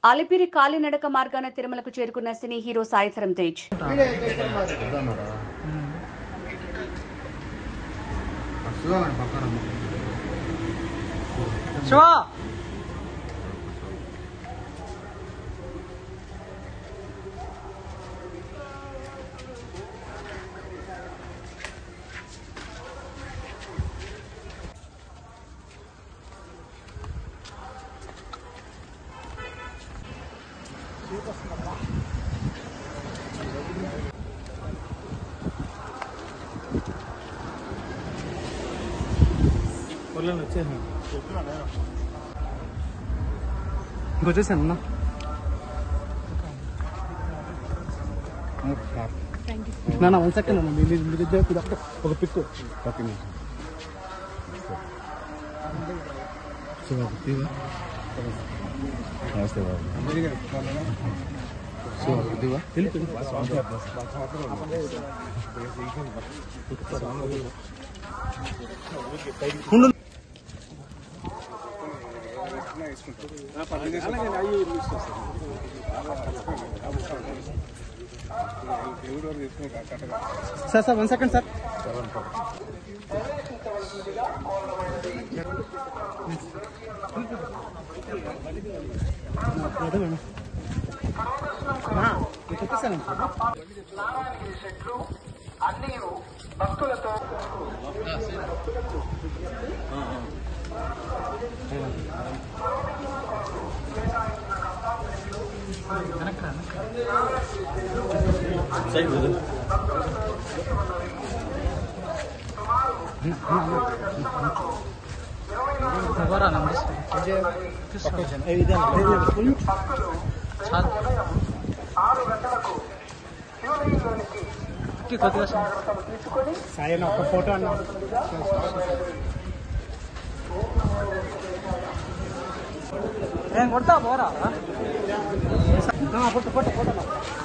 అలిపిరి కాలినడక మార్గాన తిరుమలకు చేరుకున్న సినీ హీరో సాయిధరం తేజ్ శివా వచ్చేసాను ఇంకొచ్చేసాను అన్న నా వన్ సెకండ్ అన్న మీరు మీ దగ్గర ఇది ఒక్క- ఒక పిక్ నమస్తే బాబు sir sir one second sir అదే మేడం చెప్పేసాను సాయి ఒక ఫోటో అన్న నేను కొడతా పోరా ఫోటో ఫోటో ఫోటో